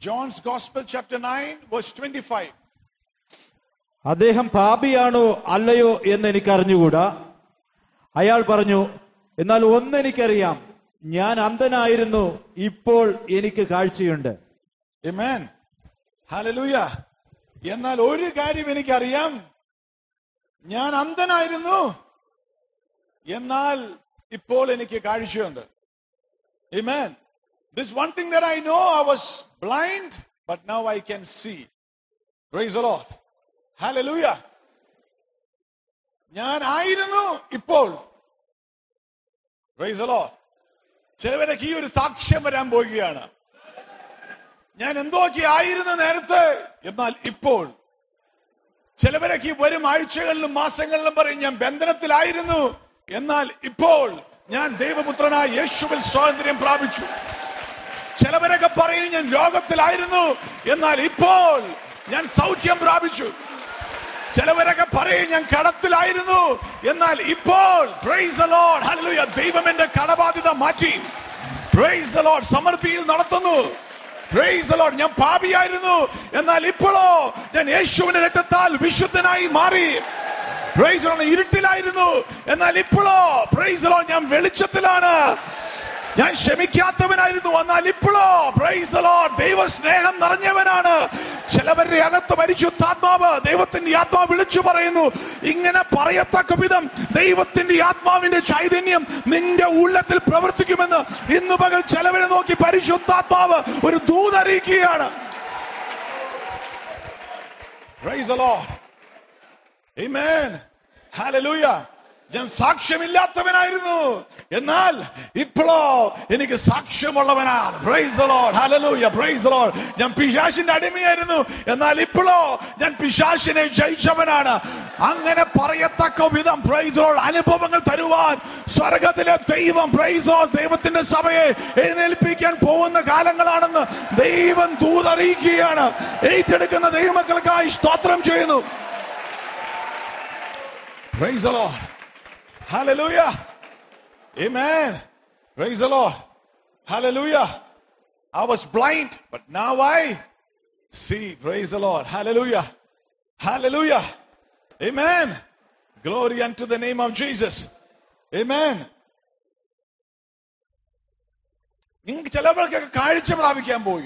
John's Gospel, chapter 9, verse 25. അദ്ദേഹം പാപിയാണോ അല്ലയോ എന്ന് എനിക്ക് അറിഞ്ഞുകൂടാ അയാൾ പറഞ്ഞു എന്നാൽ ഒന്നെനിക്കറിയാം ഞാൻ അന്ധനായിരുന്നു ഇപ്പോൾ എനിക്ക് കാഴ്ചയുണ്ട് Amen. Hallelujah. എന്നാൽ ഒരു കാര്യം എനിക്കറിയാം ഞാൻ അന്ധനായിരുന്നു എന്നാൽ ഇപ്പോൾ എനിക്ക് കാഴ്ചയുണ്ട് Amen. This one thing that I know, I was blind, but now I can see. Praise the Lord. Hallelujah. ഞാൻ ആയിരുന്നു ഇപ്പോൾ Praise the Lord. ചിലവരൊക്കെ ഈ ഒരു സാക്ഷ്യം വരാൻ പോവുകയാണ് ഞാൻ എന്തൊക്കെ ആയിരുന്നു നേരത്തെ എന്നാൽ ഇപ്പോൾ ചിലവരൊക്കെ ഈ വരും ആഴ്ചകളിലും മാസങ്ങളിലും പറയും ഞാൻ ബന്ധനത്തിലായിരുന്നു എന്നാൽ ഇപ്പോൾ ഞാൻ ദൈവപുത്രനായ യേശുവിൽ സ്വാതന്ത്ര്യം പ്രാപിച്ചു ചിലവരൊക്കെ പറയും ഞാൻ രോഗത്തിലായിരുന്നു എന്നാൽ ഇപ്പോൾ ഞാൻ സൗഖ്യം പ്രാപിച്ചു ചിലവരൊക്കെ പറയും ഞാൻ കടത്തിലായിരുന്നു എന്നാൽ ഇപ്പോൾ പ്രൈസ് the Lord ഹല്ലേലൂയ ദൈവം എന്റെ കടബാധ്യത മാറ്റി പ്രൈസ് the Lord സമൃദ്ധിയിൽ നടത്തുന്നു പ്രൈസ് the Lord ഞാൻ പാപിയായിരുന്നു എന്നാൽ ഇപ്പോഴോ ഞാൻ യേശുവിന്റെ രക്തത്താൽ വിശുദ്ധനായി മാറി പ്രൈസ് the Lord ഇരുട്ടിലായിരുന്നു എന്നാൽ ഇപ്പോഴോ പ്രൈസ് the Lord ഞാൻ വെളിച്ചത്തിലാണ് ഞാൻ ക്ഷമിക്കാത്തവനായിരുന്നു എന്നാൽ ഇപ്പോഴോ പ്രൈസ് ലോർഡ് ദൈവ സ്നേഹം നിറഞ്ഞവനാണ് ചിലവരുടെ അകത്ത് പരിശുദ്ധാത്മാവ് ദൈവത്തിന്റെ ആത്മാവ് വിളിച്ചു പറയുന്നു ഇങ്ങനെ പറയത്തക്ക വിധം ദൈവത്തിന്റെ ആത്മാവിന്റെ ചൈതന്യം നിന്റെ ഉള്ളത്തിൽ പ്രവർത്തിക്കുമെന്ന് ഇന്ന് പകൽ ചിലവരെ നോക്കി പരിശുദ്ധാത്മാവ് ഒരു ദൂതറിയിക്കുകയാണ് Praise the Lord. Amen. Hallelujah. ഞാൻ സാക്ഷ്യമില്ലാത്തവനായിരുന്നു എന്നാൽ ഇപ്പോഴോ എനിക്ക് സാക്ഷ്യമുള്ളവനാണ് praise the Lord. Hallelujah. Praise the Lord. ഞാൻ പിശാശിന്റെ അടിമയായിരുന്നു എന്നാൽ ഇപ്പോഴോ ഞാൻ പിശാശിനെ ജയിച്ചവനാണ് അങ്ങനെ പറയത്തക്ക വിധം പ്രൈസ് the Lord അനുഭവങ്ങൾ തരുവാൻ സ്വർഗത്തിലെ ദൈവം പ്രൈസ് the Lord, ദൈവത്തിന്റെ സഭയെ എഴുന്നേൽപ്പിക്കാൻ പോകുന്ന കാലങ്ങളാണെന്ന് ദൈവം ദൂതറിയിക്കുകയാണ് ഏറ്റെടുക്കുന്ന ദൈവമക്കൾക്കായി സ്തോത്രം ചെയ്യുന്നു Praise the Lord. Hallelujah. Amen. Praise the Lord. Hallelujah. I was blind, but now I see. Praise the Lord. Hallelujah. Hallelujah. Amen. Glory unto the name of Jesus. Amen. നിങ്ങൾക്ക് ചിലവർക്കൊക്കെ കാഴ്ച പ്രാപിക്കാൻ പോവുക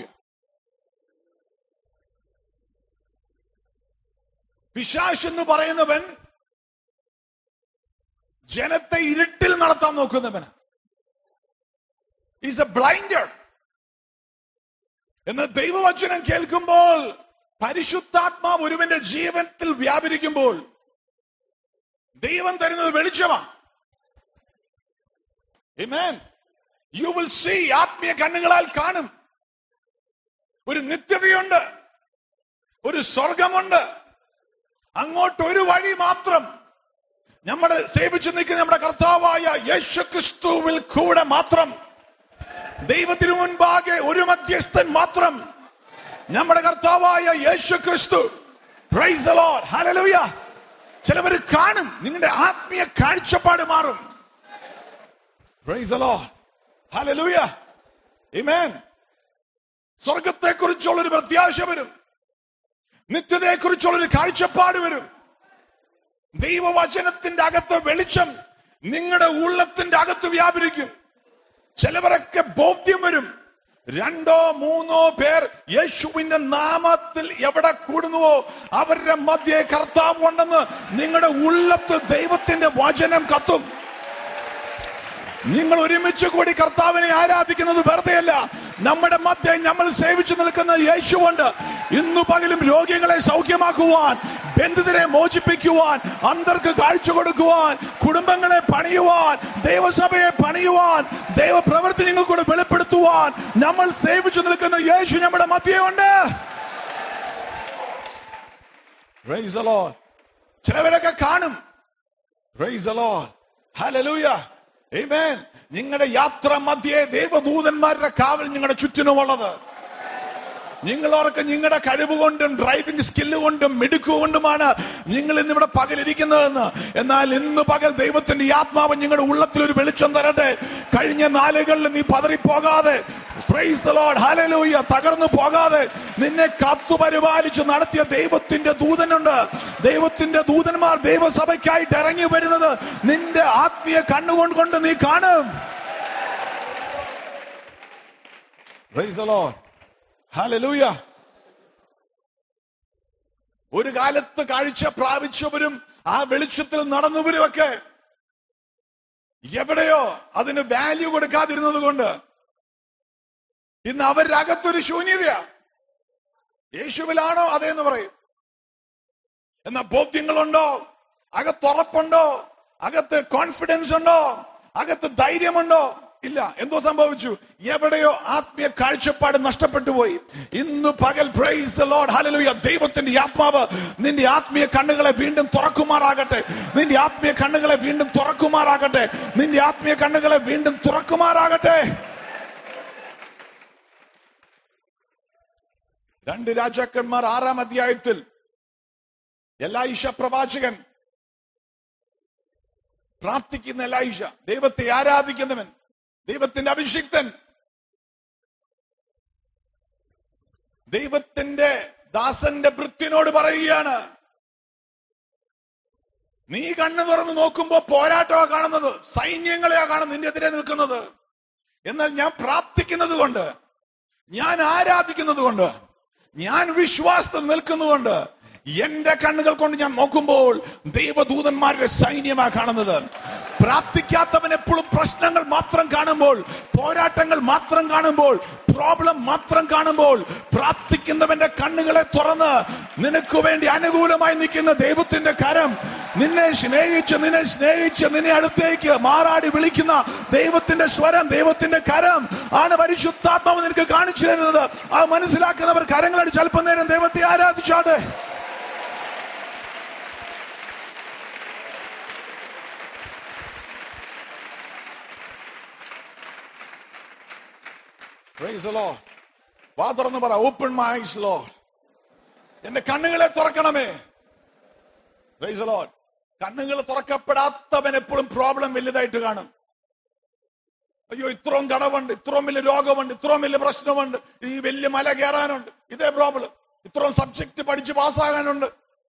പിശാശ് എന്ന് പറയുന്നവൻ ജനത്തെ ഇരുട്ടിൽ നടത്താൻ നോക്കുന്നവന് ഈസ് എ ബ്ലൈൻഡർ എന്ന് ദൈവവചനം കേൾക്കുമ്പോൾ പരിശുദ്ധാത്മാവ് ഒരുവന്റെ ജീവനത്തിൽ വ്യാപരിക്കുമ്പോൾ ദൈവം തരുന്നത് വെളിച്ചമാണ് Amen. You will see ആത്മീയ കണ്ണുകളാൽ കാണും ഒരു നിത്യതയുണ്ട് ഒരു സ്വർഗമുണ്ട് അങ്ങോട്ട് ഒരു വഴി മാത്രം നമ്മുടെ സേവിച്ചു നിൽക്കുന്ന നമ്മുടെ കർത്താവായ യേശു ക്രിസ്തുവിൽ കൂടെ മാത്രം ദൈവത്തിനു മുൻപാകെ ഒരു മധ്യസ്ഥൻ മാത്രം നമ്മുടെ കർത്താവായ യേശു ക്രിസ്തു പ്രൈസ് ദ ലോർഡ് ഹല്ലേലൂയ ചിലവർ കാണും നിങ്ങളുടെ ആത്മീയ കാഴ്ചപ്പാട് മാറും praise the Lord hallelujah amen സ്വർഗത്തെക്കുറിച്ചുള്ള ഒരു പ്രത്യാശ വരും നിത്യതയെക്കുറിച്ചുള്ള ഒരു കാഴ്ചപ്പാട് വരും ദൈവവചനത്തിന്റെ അകത്ത് വെളിച്ചം നിങ്ങളുടെ ഉള്ളത്തിന്റെ അകത്ത് വ്യാപരിക്കും ചിലവരൊക്കെ ബോധ്യം വരും രണ്ടോ മൂന്നോ പേർ യേശുവിന്റെ നാമത്തിൽ എവിടെ കൂടുന്നുവോ അവരുടെ മധ്യേ കർത്താവ് ഉണ്ടെന്ന് നിങ്ങളുടെ ഉള്ളത്തിൽ ദൈവത്തിന്റെ വചനം കത്തും നിങ്ങൾ ഒരുമിച്ച് കൂടി കർത്താവിനെ ആരാധിക്കുന്നത് വെറുതെയല്ല നമ്മുടെ മധ്യ നമ്മൾ സേവിച്ചു നിൽക്കുന്ന യേശുവുണ്ട് ഇന്നു പകലും രോഗികളെ സൗഖ്യമാക്കുവാൻ ബന്ധിതരെ മോചിപ്പിക്കുവാൻ അന്തർക്ക് കാഴ്ച കൊടുക്കുവാൻ കുടുംബങ്ങളെ പണിയുവാൻ ദൈവസഭയെ പണിയുവാൻ ദൈവപ്രവൃത്തി നിങ്ങൾക്കൂടെ വെളിപ്പെടുത്തുവാൻ നമ്മൾ സേവിച്ചു നിൽക്കുന്ന യേശു നമ്മുടെ മധ്യയുണ്ട് Praise the Lord. ചിലവരൊക്കെ കാണും Praise the Lord. Hallelujah. Amen. നിങ്ങളുടെ യാത്ര മധ്യേ ദൈവദൂതന്മാരുടെ കാവൽ നിങ്ങളുടെ ചുറ്റിനുമുള്ളത് നിങ്ങളോർക്ക് നിങ്ങളുടെ കഴിവ് കൊണ്ടും ഡ്രൈവിംഗ് സ്കില്ല് കൊണ്ടും മിടുക്ക് കൊണ്ടുമാണ് നിങ്ങൾ ഇന്ന് ഇവിടെ പകലിരിക്കുന്നതെന്ന് എന്നാൽ ഇന്ന് പകൽ ദൈവത്തിന്റെ ഈ ആത്മാവ് നിങ്ങളുടെ ഉള്ളത്തിൽ ഒരു വെളിച്ചം തരട്ടെ കഴിഞ്ഞ നാളുകളിൽ നീ പതറിപ്പോകാതെ പ്രൈസ് the Lord, hallelujah, തകർന്നു പോകാതെ നിന്നെ കാത്തു പരിപാലിച്ച് നടത്തിയ ദൈവത്തിന്റെ ദൂതനുണ്ട് ദൈവത്തിന്റെ ദൂതന്മാർ ദൈവസഭയ്ക്കായിട്ട് ഇറങ്ങി വരുന്നത് നിന്റെ ആത്മീയ കണ്ണുകൊണ്ട് കൊണ്ട് നീ കാണും Praise the Lord. Hallelujah. ഒരു കാലത്ത് കാഴ്ച പ്രാപിച്ചവരും ആ വെളിച്ചത്തിൽ നടന്നവരുമൊക്കെ എവിടെയോ അതിന് വാല്യൂ കൊടുക്കാതിരുന്നത് കൊണ്ട് ഇന്ന് അവരുടെ അകത്തൊരു ശൂന്യതയാ യേശുവിലാണോ അതേന്ന് പറയും എന്നാ ബോധ്യങ്ങളുണ്ടോ അകത്തുറപ്പുണ്ടോ അകത്ത് കോൺഫിഡൻസ് ഉണ്ടോ അകത്ത് ധൈര്യമുണ്ടോ ഇല്ല എന്തോ സംഭവിച്ചു എവിടെയോ ആത്മീയ കാഴ്ചപ്പാട് നഷ്ടപ്പെട്ടു പോയി ഇന്ന് പകൽ പ്രൈസ് ദ ലോർഡ് ഹല്ലേലൂയ ദൈവത്തിന്റെ ആത്മാവ് നിന്റെ ആത്മീയ കണ്ണുകളെ വീണ്ടും തുറക്കുമാറാകട്ടെ നിന്റെ ആത്മീയ കണ്ണുകളെ വീണ്ടും തുറക്കുമാറാകട്ടെ നിന്റെ ആത്മീയ കണ്ണുകളെ വീണ്ടും തുറക്കുമാറാകട്ടെ രണ്ട് രാജാക്കന്മാർ ആറാം അധ്യായത്തിൽ എലായിഷ പ്രവാചകൻ പ്രാർത്ഥിക്കുന്ന എലായിഷ ദൈവത്തെ ആരാധിക്കുന്നവൻ ദൈവത്തിന്റെ അഭിഷിക്തൻ ദൈവത്തിന്റെ ദാസന്റെ ഭൃത്യനോട് പറയുകയാണ് നീ കണ്ണു തുറന്ന് നോക്കുമ്പോ പോരാട്ടമാ കാണുന്നത് സൈന്യങ്ങളെയാ കാണുന്നത് നിന്റെ എതിരെ നിൽക്കുന്നത് എന്നാൽ ഞാൻ പ്രാർത്ഥിക്കുന്നത് കൊണ്ട് ഞാൻ ആരാധിക്കുന്നത് കൊണ്ട് ഞാൻ വിശ്വാസത്തിൽ നിൽക്കുന്നുകൊണ്ട് എന്റെ കണ്ണുകൾ കൊണ്ട് ഞാൻ നോക്കുമ്പോൾ ദൈവദൂതന്മാരുടെ സൈന്യമാ കാണുന്നത് പ്രാർത്ഥിക്കാത്തവൻ എപ്പോഴും പ്രശ്നങ്ങൾ മാത്രം കാണുമ്പോൾ പോരാട്ടങ്ങൾ മാത്രം കാണുമ്പോൾ പ്രോബ്ലം മാത്രം കാണുമ്പോൾ പ്രാർത്ഥിക്കുന്നവന്റെ കണ്ണുകളെ തുറന്ന് നിനക്ക് വേണ്ടി അനുകൂലമായി നിൽക്കുന്ന ദൈവത്തിന്റെ കരം നിന്നെ സ്നേഹിച്ച് നിന്നെ സ്നേഹിച്ച് നിന്നെ അടുത്തേക്ക് മാറാടി വിളിക്കുന്ന ദൈവത്തിന്റെ സ്വരം ദൈവത്തിന്റെ കരം ആണ് പരിശുദ്ധാത്മാവ് നിനക്ക് കാണിച്ചു തരുന്നത് ആ മനസ്സിലാക്കുന്നവർ കരങ്ങളടിച്ച് അല്പം നേരം ദൈവത്തെ ആരാധിച്ചാട്ടെ Praise the Lord. വാ തുറന്ന് പറ ഓപ്പൺ മൈ ഐസ് ലോഡ് എന്റെ കണ്ണുകളെ തുറക്കണമേ Praise the Lord. കണ്ണുകൾ തുറക്കപ്പെടാത്തവൻ എപ്പോഴും പ്രോബ്ലം വലുതായിട്ട് കാണും അയ്യോ ഇത്രയും കടവുണ്ട് ഇത്രയും വലിയ രോഗമുണ്ട് ഇത്രയും വലിയ പ്രശ്നമുണ്ട് ഈ വലിയ മല കയറാനുണ്ട് ഇതേ പ്രോബ്ലം ഇത്രയും സബ്ജക്ട് പഠിച്ച് പാസ്സാകാനുണ്ട്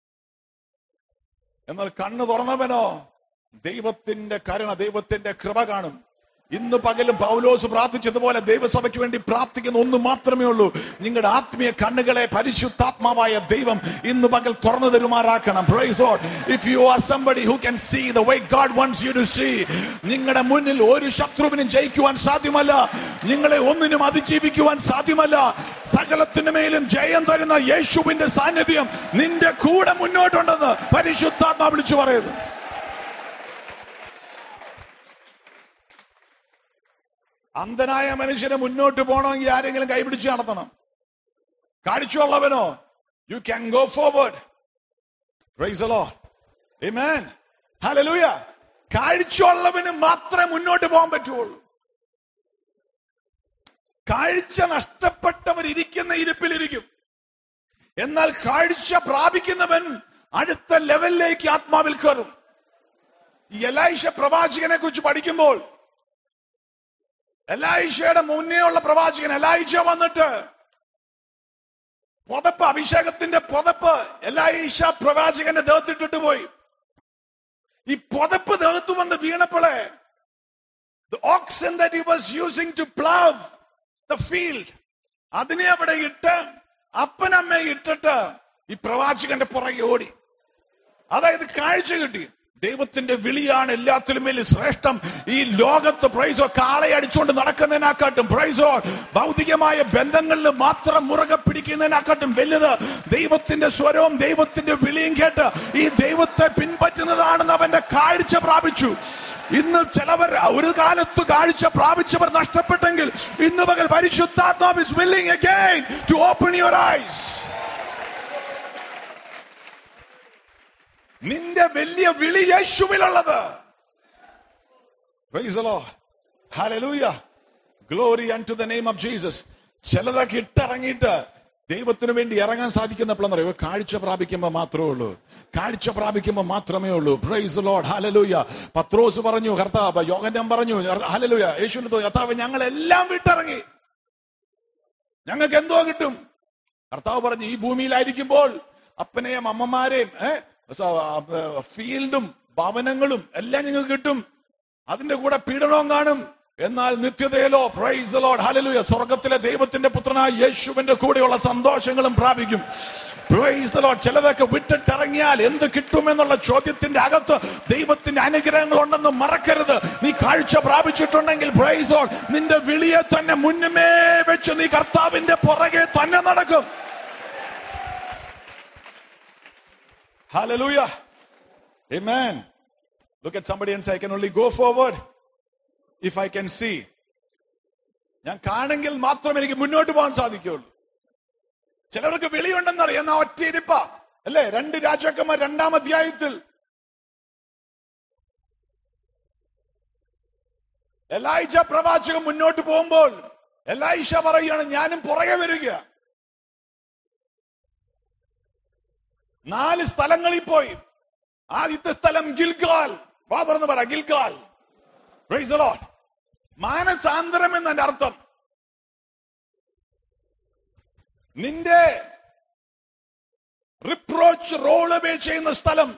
എന്നാൽ കണ്ണ് തുറന്നവനോ ദൈവത്തിന്റെ കരുണ ദൈവത്തിന്റെ കൃപ കാണും ഇന്ന് പകലും പൗലോസ് പ്രാർത്ഥിച്ചതുപോലെ ദൈവസഭയ്ക്ക് വേണ്ടി പ്രാർത്ഥിക്കുന്ന ഒന്ന് മാത്രമേ ഉള്ളൂ നിങ്ങളുടെ ആത്മീയ കണ്ണുകളെ പരിശുദ്ധാത്മാവായ ദൈവം ഇന്ന് പകൽ തുറന്നു തരുമാറാക്കണം if you are somebody who can see the way God wants you to see നിങ്ങളുടെ മുന്നിൽ ഒരു ശത്രുവിനും ജയിക്കുവാൻ സാധ്യമല്ല നിങ്ങളെ ഒന്നിനും അതിജീവിക്കുവാൻ സാധ്യമല്ല സകലത്തിനു മേലും ജയം തരുന്ന യേശുവിന്റെ സാന്നിധ്യം നിന്റെ കൂടെ മുന്നോട്ടുണ്ടെന്ന് പരിശുദ്ധാത്മാ വിളിച്ചു പറയുന്നു അന്ധനായ മനുഷ്യന് മുന്നോട്ട് പോകണമെങ്കിൽ ആരെങ്കിലും കൈപിടിച്ച് നടത്തണം കാഴ്ചയുള്ളവനോ you can go forward hallelujah കാഴ്ചയുള്ളവന് മാത്രമേ മുന്നോട്ട് പോകാൻ പറ്റുള്ളൂ കാഴ്ച നഷ്ടപ്പെട്ടവർ ഇരിക്കുന്ന ഇരിപ്പിലിരിക്കും എന്നാൽ കാഴ്ച പ്രാപിക്കുന്നവൻ അടുത്ത ലെവലിലേക്ക് ആത്മാവിൽ കയറും ഈ എലൈഷ പ്രവാചകനെ കുറിച്ച് പഠിക്കുമ്പോൾ എലൈഷയുടെ മുന്നേ ഉള്ള പ്രവാചകൻ എലൈഷ വന്നിട്ട് പുതപ്പ് അഭിഷേകത്തിന്റെ പുതപ്പ് എലൈഷ പ്രവാചകന്റെ ദേഹത്തിട്ടിട്ട് പോയി ഈ പുതപ്പ് ദേഹത്ത് വന്ന് വീണപ്പോളെ the oxen that he was using to plow the field അതിനെ അവിടെ ഇട്ട് അപ്പനമ്മയെ ഇട്ടിട്ട് ഈ പ്രവാചകന്റെ പുറകെ ഓടി അതായത് കാഴ്ച കിട്ടി ദൈവത്തിന്റെ വിളിയാണ് എല്ലാത്തിലും വലിയ ശ്രേഷ്ഠം ഈ ലോകത്ത് പ്രൈസോ കാളെ അടിച്ചുകൊണ്ട് നടക്കുന്നതിനെക്കാട്ടും പ്രൈസോ ഭൗതികമായ ബന്ധങ്ങളിൽ മാത്രം മുറുകെ പിടിക്കുന്നതിനെക്കാട്ടും വലുത് ദൈവത്തിന്റെ സ്വരവും ദൈവത്തിന്റെ വിളിയും കേട്ട് ഈ ദൈവത്തെ പിൻപറ്റുന്നതാണെന്ന് അവന്റെ കാഴ്ച പ്രാപിച്ചു ഇന്ന് ചിലവർ ഒരു കാലത്ത് കാഴ്ച പ്രാപിച്ചവർ നഷ്ടപ്പെട്ടെങ്കിൽ ഇന്ന് പകൽ പരിശുദ്ധാത്മാവ് is willing again to open your eyes നിന്റെ വലിയ വിളി യേശുവിലുള്ളത് Praise the Lord. Hallelujah. Glory unto the name of Jesus. ചിലതൊക്കെ ഇട്ടിറങ്ങിയിട്ട് ദൈവത്തിന് വേണ്ടി ഇറങ്ങാൻ സാധിക്കുന്ന എപ്പോഴെന്ന് കാഴ്ച പ്രാപിക്കുമ്പോൾ മാത്രമേ ഉള്ളൂ കാഴ്ച പ്രാപിക്കുമ്പോൾ മാത്രമേ ഉള്ളൂ പ്രൈസ് ലോഡ് ഹലലൂയ പത്രോസ് പറഞ്ഞു കർത്താവ് യോഗനം പറഞ്ഞു ഹലലൂയ യേശുവിന്റെ കർത്താവ് ഞങ്ങൾ എല്ലാം വിട്ടിറങ്ങി ഞങ്ങൾക്ക് എന്തോ കിട്ടും കർത്താവ് പറഞ്ഞു ഈ ഭൂമിയിലായിരിക്കുമ്പോൾ അപ്പനെയും അമ്മമാരെയും ഏഹ് ഫീൽഡും ഭവനങ്ങളും എല്ലാം നിങ്ങൾക്ക് കിട്ടും അതിന്റെ കൂടെ പീഡനവും കാണും എന്നാൽ നിത്യതയിലോ പ്രൈസ് ലോഡ് ഹലലുയ സ്വർഗത്തിലെ ദൈവത്തിന്റെ പുത്രനായ യേശുവിന്റെ കൂടെയുള്ള സന്തോഷങ്ങളും പ്രാപിക്കും പ്രൈസ് ലോഡ് ചിലതൊക്കെ വിട്ടിട്ടിറങ്ങിയാൽ എന്ത് കിട്ടുമെന്നുള്ള ചോദ്യത്തിന്റെ അകത്ത് ദൈവത്തിന്റെ അനുഗ്രഹങ്ങൾ ഉണ്ടെന്ന് മറക്കരുത് നീ കാഴ്ച പ്രാപിച്ചിട്ടുണ്ടെങ്കിൽ പ്രൈസ് ലോഡ് നിന്റെ വിളിയെ തന്നെ മുന്നുമേ വെച്ച് നീ കർത്താവിന്റെ പുറകെ തന്നെ നടക്കും Hallelujah. Amen. Look at somebody and say, I can only go forward if I can see. ഞാൻ കാണെങ്കിൽ മാത്രമേ എനിക്ക് മുന്നോട്ട് പോകാൻ സാധിക്കുള്ളൂ ചിലവർക്ക് വിളിയുണ്ടെന്നറിയാം എന്നാ ഒറ്റ ഇരിപ്പ അല്ലേ രണ്ട് രാജാക്കന്മാർ രണ്ടാം അധ്യായത്തിൽ എലായിച്ച പ്രവാചകൻ മുന്നോട്ട് പോകുമ്പോൾ എലായിഷ പറയുകയാണ് ഞാനും പുറകെ വരിക നാല് സ്ഥലങ്ങളിൽ പോയി ആദ്യത്തെ സ്ഥലം ഗിൽഗാൽ വാ തുറന്ന് പറ ഗിൽഗാൽ Praise the Lord. മാനസാന്തരം എന്നതിന്റെ അർത്ഥം നിന്റെ റിപ്രോച്ച് റോള് പേ ചെയ്യുന്ന സ്ഥലം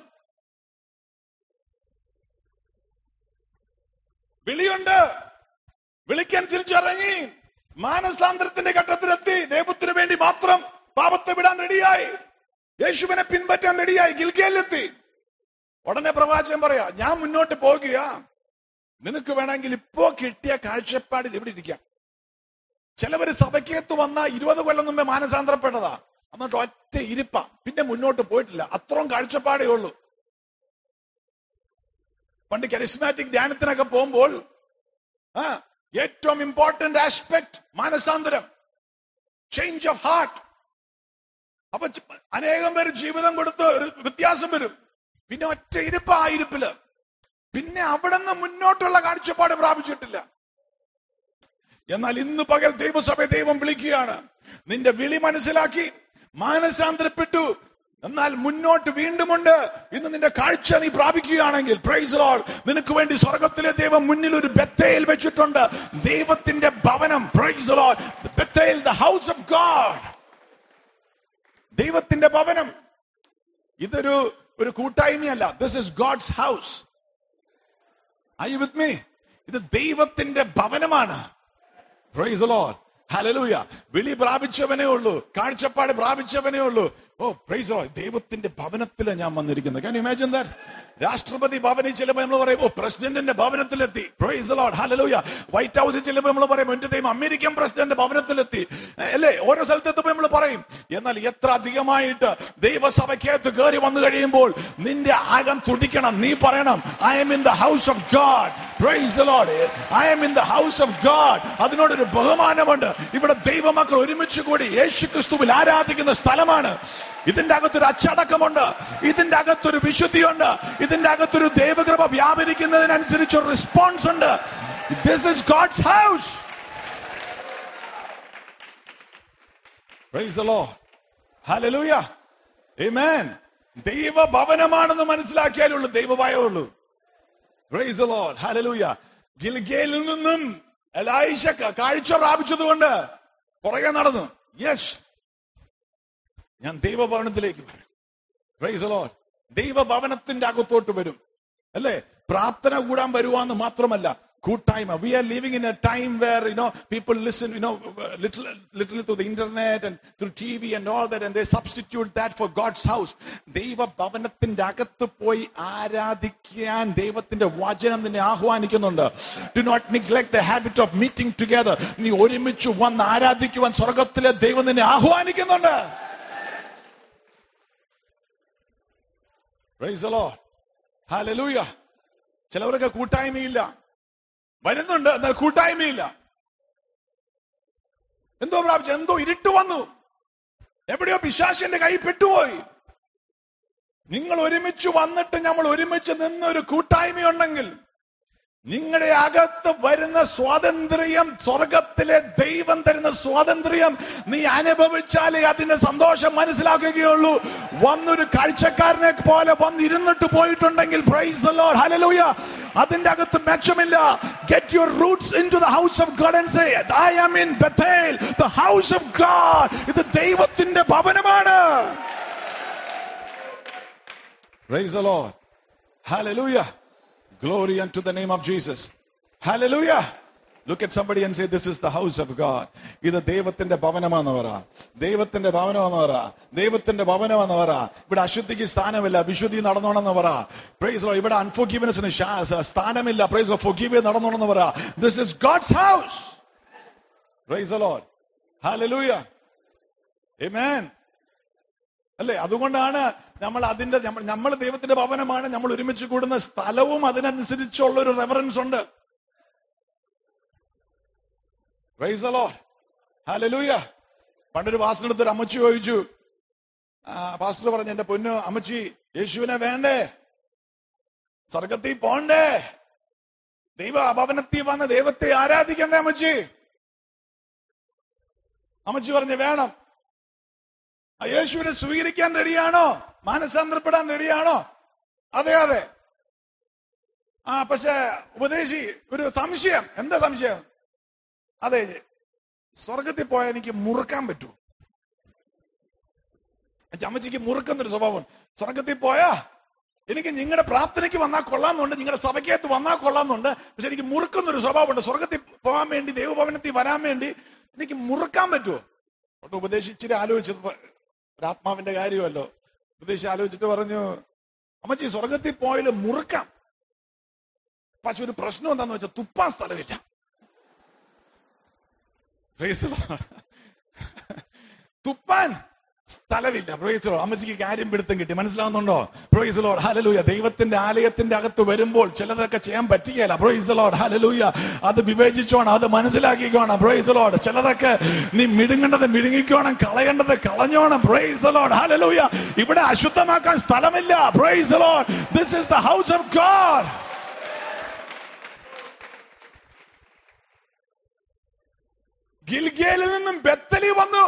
വിളിയുണ്ട് വിളിക്കനുസരിച്ച് ഇറങ്ങി മാനസാന്തരത്തിന്റെ ഘട്ടത്തിലെത്തി ദൈവത്തിന് വേണ്ടി മാത്രം പാപത്തെ വിടാൻ റെഡിയായി യേശുവിനെ പിൻപറ്റാൻ റെഡിയായി ഗിൽഗയിലെത്തി ഉടനെ പ്രവാചകൻ പറയാ ഞാൻ മുന്നോട്ട് പോകുക നിനക്ക് വേണമെങ്കിൽ ഇപ്പോ കിട്ടിയ കാഴ്ചപ്പാടിൽ ഇവിടെ ഇരിക്കാം ചിലവര് സഭയ്ക്കകത്ത് വന്ന ഇരുപത് കൊല്ലം മുമ്പേ മാനസാന്തരപ്പെട്ടതാ എന്നിട്ട് ഒറ്റ ഇരിപ്പ പിന്നെ മുന്നോട്ട് പോയിട്ടില്ല അത്രയും കാഴ്ചപ്പാടേ ഉള്ളൂ പണ്ട് കരിസ്മാറ്റിക് ധ്യാനത്തിനൊക്കെ പോകുമ്പോൾ ആ ഏറ്റവും ഇമ്പോർട്ടന്റ് ആസ്പെക്ട് മാനസാന്തരം ചേഞ്ച് ഓഫ് ഹാർട്ട് അപ്പൊ ച- അനേകം പേര് ജീവിതം കൊടുത്ത് ഒരു വ്യത്യാസം വരും പിന്നെ ഒറ്റ ഇരിപ്പ് ആ ഇരിപ്പില് പിന്നെ അവിടെ നിന്ന് മുന്നോട്ടുള്ള കാഴ്ചപ്പാട് പ്രാപിച്ചിട്ടില്ല എന്നാൽ ഇന്ന് പകൽ ദൈവസഭയെ ദൈവം വിളിക്കുകയാണ് നിന്റെ വിളി മനസ്സിലാക്കി മാനസാന്തരപ്പെട്ടു എന്നാൽ മുന്നോട്ട് വീണ്ടുമുണ്ട് ഇന്ന് നിന്റെ കാഴ്ച നീ പ്രാപിക്കുകയാണെങ്കിൽ പ്രൈസ് ലോൾ നിനക്ക് വേണ്ടി സ്വർഗത്തിലെ ദൈവം മുന്നിൽ ഒരു ബെത്തയിൽ വെച്ചിട്ടുണ്ട് ദൈവത്തിന്റെ ഭവനം പ്രൈസ് ലോൾ ബെത്തയിൽ ദ ഹൗസ് ഓഫ് ഗാഡ് ദൈവത്തിന്റെ ഭവനം ഇതൊരു ഒരു കൂട്ടായ്മയല്ല this is God's house I with me ഇത് ദൈവത്തിന്റെ ഭവനമാണ് പ്രൈസ് ലോഡ് ഹലലൂയ വിളി പ്രാപിച്ചവനേ ഉള്ളൂ കാഴ്ചപ്പാട് പ്രാപിച്ചവനേ ഉള്ളൂ ഓ പ്രൈസ് ലോ ദൈവത്തിന്റെ ഭവനത്തിലാണ് ഞാൻ വന്നിരിക്കുന്നത് ഞാൻ ഇമാജിൻ ദാറ്റ് രാഷ്ട്രപതി ഭവനിൽ ചിലപ്പോൾ നമ്മൾ പറയും ഓ പ്രസിഡന്റിന്റെ ഭവനത്തിലെത്തി പ്രൈസ് ലോഡ് ഹലലൂയ വൈറ്റ് ഹൗസിൽ ചിലപ്പോൾ നമ്മൾ പറയും എന്റെ ദൈവം അമേരിക്കൻ പ്രസിഡന്റ് ഭവനത്തിലെത്തി ഏ, അല്ലേ ഓരോ സ്ഥലത്തെത്തുമ്പോൾ നമ്മൾ പറയും എന്നാൽ എത്ര അധികമായിട്ട് ദൈവസഭയ്ക്കകത്ത് കയറി വന്നു കഴിയുമ്പോൾ നിന്റെ ആകം തുടിക്കണം നീ പറയണം I'm in the house of God praise the Lord I'm in the house of God അതിനോടൊരു ബഹുമാനമുണ്ട് ഇവിടെ ദൈവമക്കൾ ഒരുമിച്ച് കൂടി യേശു ക്രിസ്തുവിൽ ആരാധിക്കുന്ന സ്ഥലമാണ് ഇതിന്റെ അകത്തൊരു അച്ചടക്കമുണ്ട് ഇതിന്റെ അകത്തൊരു വിശുദ്ധിയുണ്ട് ഇതിന്റെ അകത്തൊരു ദൈവകൃപ വ്യാപരിക്കുന്നതിനനുസരിച്ച് ഒരു റെസ്പോൺസ് ഉണ്ട് this is God's house praise the Lord hallelujah amen ദൈവ ഭവനമാണെന്ന് മനസ്സിലാക്കിയാലുള്ളൂ ദൈവഭയമുള്ളൂ പ്രൈസ് ദ ലോർഡ് ഹല്ലേലൂയ ഗിൽഗേലിൽ നിന്നും എലൈഷ ക- കാഴ്ച പ്രാപിച്ചതുകൊണ്ട് പുറകെ നടന്നു യെസ് ഞാൻ ദൈവഭവനത്തിലേക്ക് വരും പ്രൈസ് ദ ലോർഡ് ദൈവഭവനത്തിന്റെ അകത്തോട്ട് വരും അല്ലേ പ്രാർത്ഥന കൂടാൻ വരുവാന്ന് മാത്രമല്ല കൂട്ടായ്മ we are living in a time where you know people listen you know little little to the internet and through T V and all that and they substitute that for God's house ദൈവ ഭവനത്തിന്റെ അകത്ത് പോയി ആരാധിക്കാൻ ദൈവത്തിന്റെ വചനം നിന്നെ ആഹ്വാനിക്കുന്നുണ്ട് do not neglect the habit of meeting together നീ ഒരുമിച്ച് വന്ന് ആരാധിക്കുവാൻ സ്വർഗത്തിലെ ദൈവം നിന്നെ ആഹ്വാനിക്കുന്നുണ്ട് Praise the Lord. Hallelujah. ചിലവർക്ക് കൂട്ടായ്മയില്ല വരുന്നുണ്ട് എന്നാൽ കൂട്ടായ്മയില്ല എന്തോ പ്രാപിച്ചു എന്തോ ഇരുട്ട് വന്നു എവിടെയോ പിശാശിന്റെ കൈ പെട്ടുപോയി നിങ്ങൾ ഒരുമിച്ച് വന്നിട്ട് നമ്മൾ ഒരുമിച്ച് നിന്നൊരു കൂട്ടായ്മയുണ്ടെങ്കിൽ നിങ്ങളുടെ അകത്ത് വരുന്ന സ്വാതന്ത്ര്യം സ്വർഗത്തിലെ ദൈവം തരുന്ന സ്വാതന്ത്ര്യം നീ അനുഭവിച്ചാലേ അതിന്റെ സന്തോഷം മനസ്സിലാക്കുകയുള്ളൂ വന്നൊരു കാഴ്ചക്കാരനെ പോലെ വന്നിരുന്നിട്ട് പോയിട്ടുണ്ടെങ്കിൽ പ്രൈസ് ഹലലൂയ അതിന്റെ അകത്ത് മെച്ചമില്ല get your roots in to the house of God and say I am in Bethel the house of God ഇത് ദൈവത്തിന്റെ ഭവനമാണ് Praise the Lord. Hallelujah. Glory unto the name of Jesus. Hallelujah. Look at somebody and say, This is the house of God. ഇത് ദൈവത്തിന്റെ ഭവനമാണെന്ന് പറ ദൈവത്തിന്റെ ഭവനമാണെന്ന് പറ ദൈവത്തിന്റെ ഭവനമാണെന്ന് പറ ഇവിടെ അശുദ്ധിക്ക് സ്ഥാനമില്ല വിശുദ്ധി നടന്നോണെന്ന് പറ പ്രൈസ് ലോ ഇവിടെ അൺഫോർഗീവ്നെസ്സിന് സ്ഥാനമില്ല പ്രൈസ് ലോ ഫൊഗീവ് നടന്നോണെന്ന് പറ this is God's house praise Lord hallelujah Amen. അല്ലേ അതുകൊണ്ടാണ് നമ്മൾ അതിന്റെ നമ്മൾ ദൈവത്തിന്റെ ഭവനമാണ് നമ്മൾ ഒരുമിച്ച് കൂടുന്ന സ്ഥലവും അതിനനുസരിച്ചുള്ള ഒരു റെഫറൻസ് ഉണ്ട് ഹലലൂയ പണ്ടൊരു പാസ്റ്റർ ഒരു അമ്മച്ചി ചോദിച്ചു ആ, പാസ്റ്റർ പറഞ്ഞു എന്റെ പൊന്നു അമ്മച്ചി യേശുവിനെ വേണ്ടേ സ്വർഗത്തിൽ പോണ്ടേ ദൈവ ഭവനത്തിൽ വന്ന് ദൈവത്തെ ആരാധിക്കണ്ടേ അമ്മച്ചി അമ്മച്ചി പറഞ്ഞു വേണം ആ യേശുവിനെ സ്വീകരിക്കാൻ റെഡിയാണോ മാനസാന്തരപ്പെടാൻ റെഡിയാണോ അതെ അതെ ആ പക്ഷെ ഉപദേശി ഒരു സംശയം എന്താ സംശയം അതെ സ്വർഗത്തിൽ പോയാൽ എനിക്ക് മുറുക്കാൻ പറ്റൂ ചമ്മച്ചിക്ക് മുറുക്കുന്നൊരു സ്വഭാവം സ്വർഗത്തിൽ പോയാ എനിക്ക് നിങ്ങളുടെ പ്രാർത്ഥനയ്ക്ക് വന്നാൽ കൊള്ളാമെന്നുണ്ട് നിങ്ങളുടെ സഭയ്ക്കകത്ത് വന്നാൽ കൊള്ളാമെന്നുണ്ട് പക്ഷെ എനിക്ക് മുറുക്കുന്നൊരു സ്വഭാവമുണ്ട് സ്വർഗത്തിൽ പോകാൻ വേണ്ടി ദൈവഭവനത്തിൽ വരാൻ വേണ്ടി എനിക്ക് മുറുക്കാൻ പറ്റുമോ അതുകൊണ്ട് ഉപദേശിച്ചിട്ട് ആലോചിച്ചത് ഒരു ആത്മാവിന്റെ കാര്യമല്ലോ ഉപദേശിച്ച് ആലോചിച്ചിട്ട് പറഞ്ഞു അമ്മച്ചി സ്വർഗത്തിൽ പോയാലും മുറുക്കാം പക്ഷെ ഒരു പ്രശ്നം എന്താന്ന് വെച്ചാൽ തുപ്പാൻ സ്ഥലമില്ല Praise the Lord. തുപ്പാൻ സ്ഥലമില്ല പ്രൊയ്സലോ അമ്മച്ചിക്ക് കാര്യം പിടുത്തം കിട്ടി മനസ്സിലാവുന്നുണ്ടോ പ്രൊയ്സലോഡ് ഹലലൂയ ദൈവത്തിന്റെ ആലയത്തിന്റെ അകത്ത് വരുമ്പോൾ ചിലതൊക്കെ ചെയ്യാൻ പറ്റുകയില്ല പ്രൊയ്സലോഡ് ഹലലൂയ അത് വിവേചിച്ചോണം അത് മനസ്സിലാക്കിക്കോണം പ്രൊയ്സലോഡ് ചിലതൊക്കെ നീ മിടുങ്ങേണ്ടത് മിടുങ്ങിക്കോണം കളയേണ്ടത് കളഞ്ഞോണം പ്രൊയ്സലോഡ് ഹലലൂയ ഇവിടെ അശുദ്ധമാക്കാൻ സ്ഥലമില്ല praise Lord this is the house of God ഗിൽഗേലിൽ നിന്നും ബത്തലി വന്നു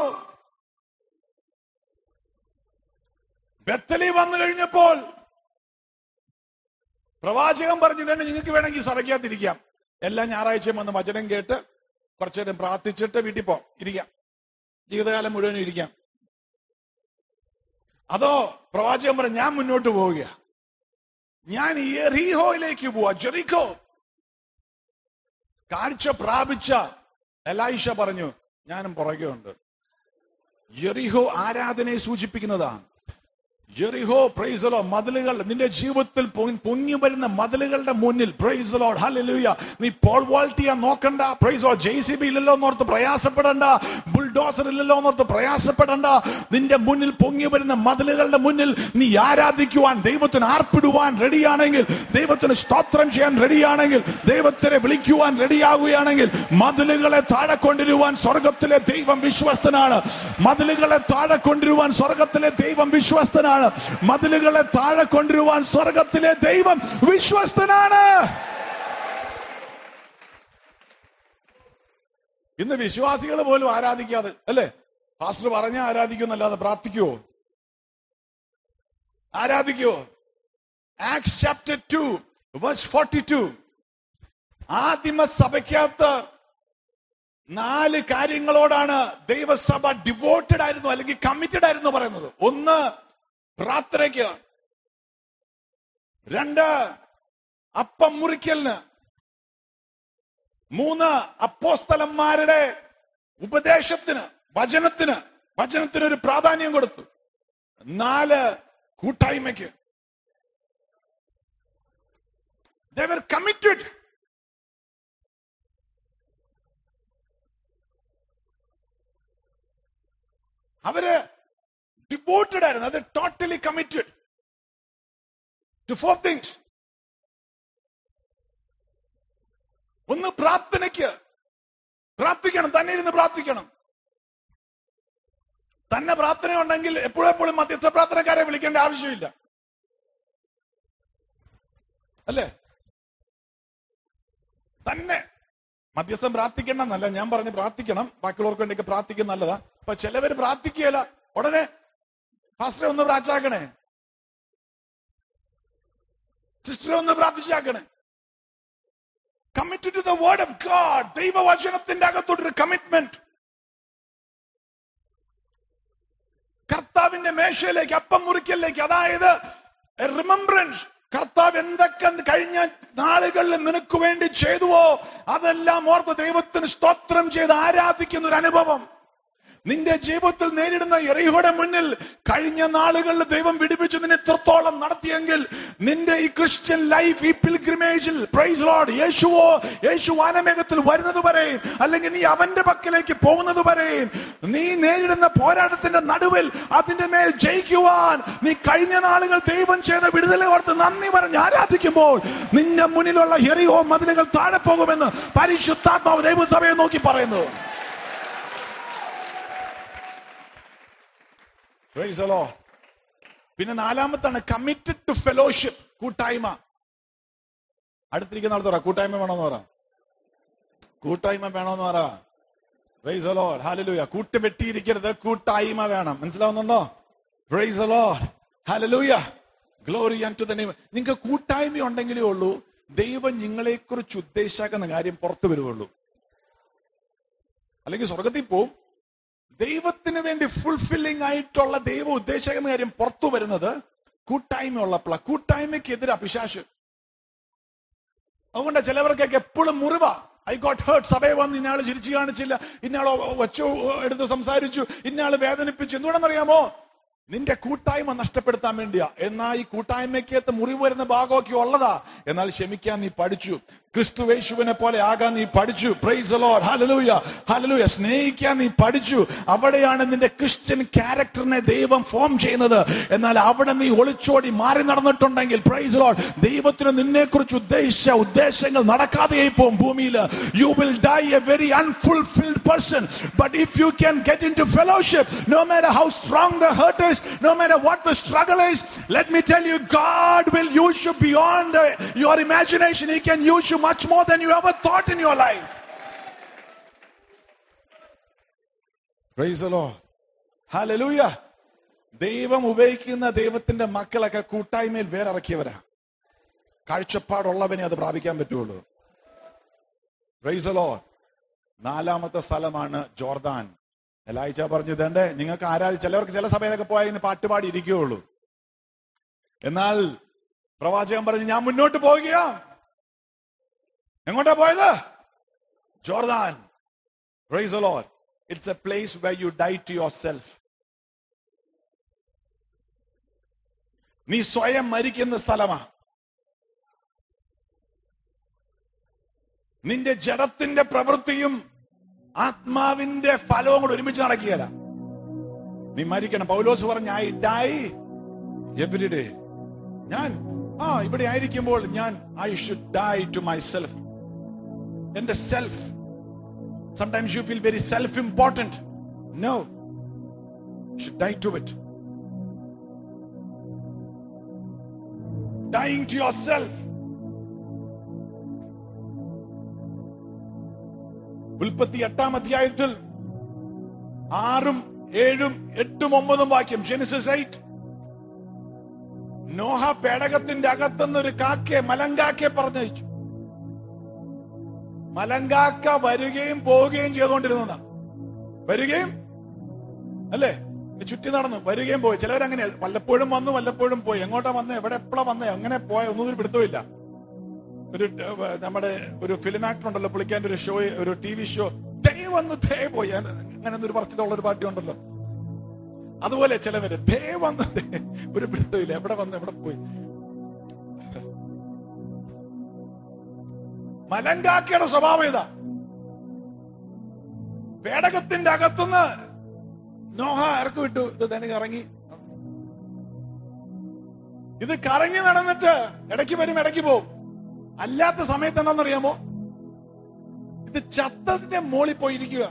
ബത്തലി വന്നു കഴിഞ്ഞപ്പോൾ പ്രവാചകൻ പറഞ്ഞു തന്നെ നിങ്ങൾക്ക് വേണമെങ്കിൽ സഭയ്ക്കകത്തിരിക്കാം എല്ലാ ഞായറാഴ്ചയും വന്ന് വചനം കേട്ട് കുറച്ചു നേരം പ്രാർത്ഥിച്ചിട്ട് വീട്ടിൽ പോം ഇരിക്കാം ജീവിതകാലം മുഴുവനും ഇരിക്കാം അതോ പ്രവാചകൻ പറഞ്ഞു ഞാൻ മുന്നോട്ട് പോവുക ഞാൻ എറീഹോയിലേക്ക് പോവാ ജെറിക്കോ കാഴ്ച പ്രാപിച്ച എലൈഷ പറഞ്ഞു ഞാനും പുറകെ ഉണ്ട് യെറിഹോ ആരാധനയെ സൂചിപ്പിക്കുന്നതാണ് ജെറിഹോ പ്രൈസലോ മതിലുകൾ നിന്റെ ജീവിതത്തിൽ പൊ- പൊങ്ങി വരുന്ന മതിലുകളുടെ മുന്നിൽ പ്രൈസലോ ഹല്ലേലൂയ നീ പോൾ വാൾട്ടിയ നോക്കണ്ട പ്രൈസോ ജെ സി ബി ഇല്ലല്ലോ എന്നോർത്ത് പ്രയാസപ്പെടണ്ട ബുൾഡോസർ ഇല്ലല്ലോ എന്നോർത്ത് പ്രയാസപ്പെടണ്ട നിന്റെ മുന്നിൽ പൊങ്ങി വരുന്ന മതിലുകളുടെ മുന്നിൽ നീ ആരാധിക്കുവാൻ ദൈവത്തിന് ആർപ്പിടുവാൻ റെഡിയാണെങ്കിൽ ദൈവത്തിന് സ്തോത്രം ചെയ്യാൻ റെഡിയാണെങ്കിൽ ദൈവത്തിനെ വിളിക്കുവാൻ റെഡിയാകുകയാണെങ്കിൽ മതിലുകളെ താഴെ കൊണ്ടുവരുവാൻ സ്വർഗത്തിലെ ദൈവം വിശ്വസ്തനാണ് മതിലുകളെ താഴെ കൊണ്ടുവരുവാൻ സ്വർഗത്തിലെ ദൈവം വിശ്വസ്തനാണ് മതിലുകളെ താഴെ കൊണ്ടുവരുവാൻ സ്വർഗത്തിലെ ദൈവം വിശ്വസ്തനാണ് ഇന്ന് വിശ്വാസികൾ പോലും ആരാധിക്കാതെ അല്ലേ പാസ്റ്റർ പറഞ്ഞ ആരാധിക്കുന്നല്ലാതെ പ്രാർത്ഥിക്കുവോ ആരാധിക്കുവോ Acts chapter two verse forty two ആദിമ സഭയ്ക്കകത്ത് നാല് കാര്യങ്ങളോടാണ് ദൈവസഭ ഡിവോട്ടഡ് ആയിരുന്നു അല്ലെങ്കിൽ കമ്മിറ്റഡ് ആയിരുന്നു പറയുന്നത് ഒന്ന് പ്രാർത്ഥനയ്ക്ക് രണ്ട് അപ്പം മുറിക്കലിന് മൂന്ന് അപ്പോസ്തലന്മാരുടെ ഉപദേശത്തിന് വചനത്തിന് വചനത്തിന് ഒരു പ്രാധാന്യം കൊടുത്തു നാല് കൂട്ടായ്മയ്ക്ക് They were committed. അവര് ഡിവോട്ടഡ് ആയിരുന്നു അത് totally committed to four things ഒന്ന് പ്രാർത്ഥനയ്ക്ക് പ്രാർത്ഥിക്കണം തന്നെ ഇരുന്ന് പ്രാർത്ഥിക്കണം തന്നെ പ്രാർത്ഥന ഉണ്ടെങ്കിൽ എപ്പോഴെപ്പോഴും മധ്യസ്ഥ പ്രാർത്ഥനക്കാരെ വിളിക്കേണ്ട ആവശ്യമില്ല അല്ലേ തന്നെ മധ്യസ്ഥം പ്രാർത്ഥിക്കണമെന്നല്ല ഞാൻ പറഞ്ഞ് പ്രാർത്ഥിക്കണം ബാക്കിയുള്ളവർക്ക് വേണ്ടിയൊക്കെ പ്രാർത്ഥിക്കുന്ന നല്ലതാ അപ്പൊ ചിലവര് പ്രാർത്ഥിക്കുകയല്ല ഉടനെ ഫാസ്റ്ററെ ഒന്ന് പ്രാച്ചാക്കണേ സിസ്റ്ററെ ഒന്ന് പ്രാർത്ഥിച്ചാക്കണേ committed to the word of God ദൈവവചനത്തിന്റെ അകത്തോട്ടൊരു കമ്മിറ്റ്മെന്റ് കർത്താവിന്റെ മേശയിലേക്ക് അപ്പം മുറിക്കലിലേക്ക് അതായത് റിമംബ്രൻസ് കർത്താവ് എന്തൊക്കെ കഴിഞ്ഞ നാളുകളിൽ നിനക്ക് വേണ്ടി ചെയ്തുവോ അതെല്ലാം ഓർത്ത് ദൈവത്തിന് സ്തോത്രം ചെയ്ത് ആരാധിക്കുന്ന ഒരു അനുഭവം നിന്റെ ജീവിതത്തിൽ നേരിടുന്ന എറിയുടെ മുന്നിൽ കഴിഞ്ഞ നാളുകളിൽ ദൈവം വിടിപ്പിച്ചു നിന്നെ ഇത്രത്തോളം നടത്തിയെങ്കിൽ നിന്റെ ഈ ക്രിസ്ത്യൻ ലൈഫ് ഈ പിൽഗ്രിമേജിൽ പ്രൈസ് ലോഡ് യേശുവോ യേശു വാനമേഘത്തിൽ വരുന്നത് വരെയും അല്ലെങ്കിൽ നീ അവന്റെ പക്കലേക്ക് പോകുന്നത് വരെയും നീ നേരിടുന്ന പോരാട്ടത്തിന്റെ നടുവിൽ അതിന്റെ മേൽ ജയിക്കുവാൻ നീ കഴിഞ്ഞ നാളുകൾ ദൈവം ചെയ്ത വിടുതലെ ഓർത്ത് നന്ദി പറഞ്ഞ് ആരാധിക്കുമ്പോൾ നിന്റെ മുന്നിലുള്ള എറിയോ മതിലുകൾ താഴെ പോകുമെന്ന് പരിശുദ്ധാത്മാവ് ദൈവസഭയെ നോക്കി പറയുന്നു Praise the Lord. പിന്നെ നാലാമത്താണ് കമ്മിറ്റഡ് ടു ഫെലോഷിപ്പ് കൂട്ടായ്മ അടുത്തിരിക്കുന്ന ആൾ പറ കൂട്ടായ്മ വേണമെന്ന് പറ കൂട്ടായ്മ വേണമെന്ന് പറ പ്രൈസ് the Lord. Hallelujah. കൂട്ടുവെട്ടിയിരിക്കരുത് കൂട്ടായ്മ വേണം മനസ്സിലാവുന്നുണ്ടോ praise the Lord. Hallelujah. Glory unto the name. നിങ്ങൾക്ക് കൂട്ടായ്മ ഉണ്ടെങ്കിലേ ഉള്ളൂ ദൈവം നിങ്ങളെക്കുറിച്ച് ഉദ്ദേശിക്കുന്ന കാര്യം പുറത്തു വരുവുള്ളൂ അല്ലെങ്കിൽ സ്വർഗത്തിൽ പോവും ദൈവത്തിന് വേണ്ടി ഫുൾഫില്ലിംഗ് ആയിട്ടുള്ള ദൈവം ഉദ്ദേശിക്കുന്ന കാര്യം പുറത്തു വരുന്നത് കൂട്ടായ്മ ഉള്ളപ്പോൾ കൂട്ടായ്മയ്ക്കെതിരെ പിശാശ് അതുകൊണ്ട് ചിലവർക്കൊക്കെ എപ്പോഴും മുറിവ ഐ ഗോട്ട് ഹേർട്ട് സഭയെ വന്ന് ഇന്നയാള് ചിരിച്ചു കാണിച്ചില്ല ഇന്നയാളോ ഒച്ച എടുത്ത് സംസാരിച്ചു ഇന്നയാള് വേദനിപ്പിച്ചു എന്തുകൊണ്ടെന്നറിയാമോ നിന്റെ കൂട്ടായ്മ നഷ്ടപ്പെടുത്താൻ വേണ്ടിയാ എന്നാൽ ഈ കൂട്ടായ്മയ്ക്കകത്ത് മുറിവ് വരുന്ന ഭാഗമൊക്കെ ഉള്ളതാ എന്നാൽ ക്ഷമിക്കാൻ നീ പഠിച്ചു ക്രിസ്തുവേശുവിനെ പോലെ ആകാൻ നീ പഠിച്ചു പ്രൈസ് ലോഡ് ഹലലൂയ ഹലലൂയ സ്നേഹിക്കാൻ നീ പഠിച്ചു അവിടെയാണ് നിന്റെ ക്രിസ്ത്യൻ ക്യാരക്ടറിനെ ദൈവം ഫോം ചെയ്യുന്നത് എന്നാൽ അവിടെ നീ ഒളിച്ചോടി മാറി നടന്നിട്ടുണ്ടെങ്കിൽ പ്രൈസ് ലോഡ് ദൈവത്തിന് നിന്നെ കുറിച്ച് ഉദ്ദേശിച്ച ഉദ്ദേശങ്ങൾ നടക്കാതെയായി പോകും ഭൂമിയിൽ you will die a very unfulfilled person but if you can get into fellowship no matter how strong the heart is, no matter what the struggle is, let me tell you, God will use you beyond uh, your imagination. He can use you much more than you ever thought in your life. Praise the Lord. Hallelujah. ദൈവം ഉപയോഗിക്കുന്ന ദൈവത്തിന്റെ മക്കളൊക്കെ കൂട്ടായ്മയിൽ വേറിറക്കിയവരാ കാഴ്ചപ്പാടുള്ളവനെ അത് പ്രാപിക്കാൻ പറ്റുള്ളൂ price the Lord. നാലാമത്തെ സ്ഥലമാണ് ജോർദാൻ എലായിച്ച പറഞ്ഞു ഇതേണ്ടേ നിങ്ങൾക്ക് ആരാധി ചിലവർക്ക് ചില സമയത്തൊക്കെ പോയാൽ ഇന്ന് പാട്ടുപാടി ഇരിക്കുകയുള്ളൂ എന്നാൽ പ്രവാചകൻ പറഞ്ഞു ഞാൻ മുന്നോട്ട് പോവുകയാ എങ്ങോട്ടാ പോയത് Jordan praise lord it's a place where you die to yourself നീ സ്വയം മരിക്കുന്ന സ്ഥലമാ നിന്റെ ജഡത്തിന്റെ പ്രവൃത്തിയും ആത്മാവിന്റെ ഫലവും കൂടെ ഒരുമിച്ച് നടക്കുകയല്ല നീ മരിക്കണം പൗലോസ് പറഞ്ഞ ഐ ഡൈ എവറി ഡേ ഞാൻ ആ ഇവിടെ ആയിരിക്കുമ്പോൾ ഞാൻ I should die to myself എന്റെ self sometimes you feel very self important no should die to it dying to yourself ഉൽപ്പത്തി എട്ടാം അധ്യായത്തിൽ ആറും ഏഴും എട്ടും ഒമ്പതും വാക്യം ജെനിസിസ് എയ്റ്റ് നോഹ പേടകത്തിന്റെ അകത്തുനിന്ന് ഒരു കാക്കയെ മലങ്കാക്കയെ പറഞ്ഞയച്ചു മലങ്കാക്ക വരികയും പോവുകയും ചെയ്തുകൊണ്ടിരുന്നതാ വരികയും അല്ലേ ചുറ്റി നടന്നു വരികയും പോയി ചിലവരങ്ങനെ വല്ലപ്പോഴും വന്നു വല്ലപ്പോഴും പോയി എങ്ങോട്ടാ വന്നേ എവിടെ എപ്പോഴാ വന്നേ അങ്ങനെ പോയ ഒന്നും ഒരു പിടുത്തമില്ല ഒരു ഏഹ്, നമ്മുടെ ഒരു ഫിലിം ആക്ടർ ഉണ്ടല്ലോ പുള്ളിക്കാന്റെ ഒരു ഷോ ഒരു ടി വി ഷോ ദേ വന്നു ദേ പോയി അങ്ങനെ ഒരു പറച്ചിട്ടുള്ള ഒരു പാർട്ടി ഉണ്ടല്ലോ അതുപോലെ ചിലവര് ദേ വന്നു ദേ ഒരു പിടുത്തമില്ല എവിടെ വന്ന് എവിടെ പോയി മലങ്കാക്കയുടെ സ്വഭാവം ഇതാ പേടകത്തിന്റെ അകത്തുനിന്ന് നോഹ ഇറക്കി വിട്ടു ഇത് തന്നെ ഇറങ്ങി ഇത് കറങ്ങി നടന്നിട്ട് ഇടയ്ക്ക് വരും ഇടയ്ക്ക് പോവും അല്ലാത്ത സമയത്ത് എന്താണെന്നറിയാമോ ഇത് ചത്തതിന്റെ മോളിൽ പോയിരിക്കുക